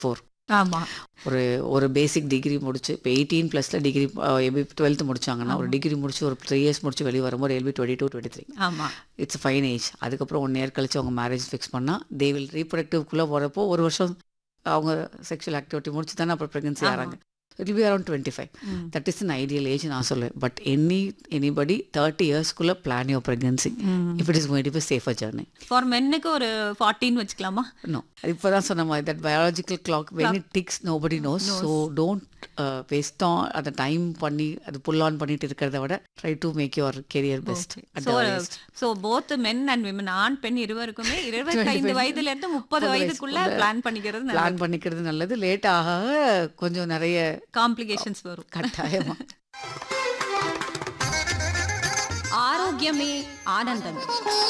Four ஆமா ஒரு ஒரு பேசிக் டிகிரி முடிச்சு இப்போ எயிட்டீன் ப்ளஸில் டிகிரி எபி டுவெல்த்து முடிச்சாங்கன்னா ஒரு டிகிரி முடிச்சு ஒரு த்ரீ இயர்ஸ் முடிச்சு வெளியே வரும்போது எல்பி டுவெண்ட்டி டூ டுவெண்ட்டி த்ரீ ஆமா இட்ஸ் ஃபைன் ஏஜ் அதுக்கப்புறம் ஒன் இயர் கழிச்சு அவங்க மேரேஜ் ஃபிக்ஸ் பண்ணால் தே வில் ரீப்ரொடக்டிவ்க்குள்ளே வரப்போ ஒரு வருஷம் அவங்க செக்ஷுவல் ஆக்டிவிட்டி முடிச்சு தானே அப்புறம் ப்ரெக்னன்சி ஆகிறாங்க it be around twenty five hmm. That is an ideal age நான் சொல்லுவேன் பட் எனி எனிபடி தேர்ட்டி இயர்ஸ்க்குள்ளே plan your pregnancy if it is going to be safer journey for மென்னுக்கு ஒரு ஃபார்ட்டின் வச்சுக்கலாமா நோ இப்போ தான் சொன்ன மாதிரி that biological clock when it ticks nobody knows so don't waste on அதை டைம் பண்ணி அது புல் ஆன் பண்ணிட்டு இருக்கிறத விட try to make your career best so so both men and women ஆண் பெண் இருவருக்குமே இருபத்தைந்து வயதுல இருந்து முப்பது வயதுக்குள்ள பிளான் பண்ணிக்கிறது நல்லது. பிளான் பண்ணிக்கிறது நல்லது லேட் ஆக கொஞ்சம் நிறைய காம்ப்ளிகேஷன்ஸ் வரும் கட்டாயமா ஆரோக்கியமே ஆனந்தம்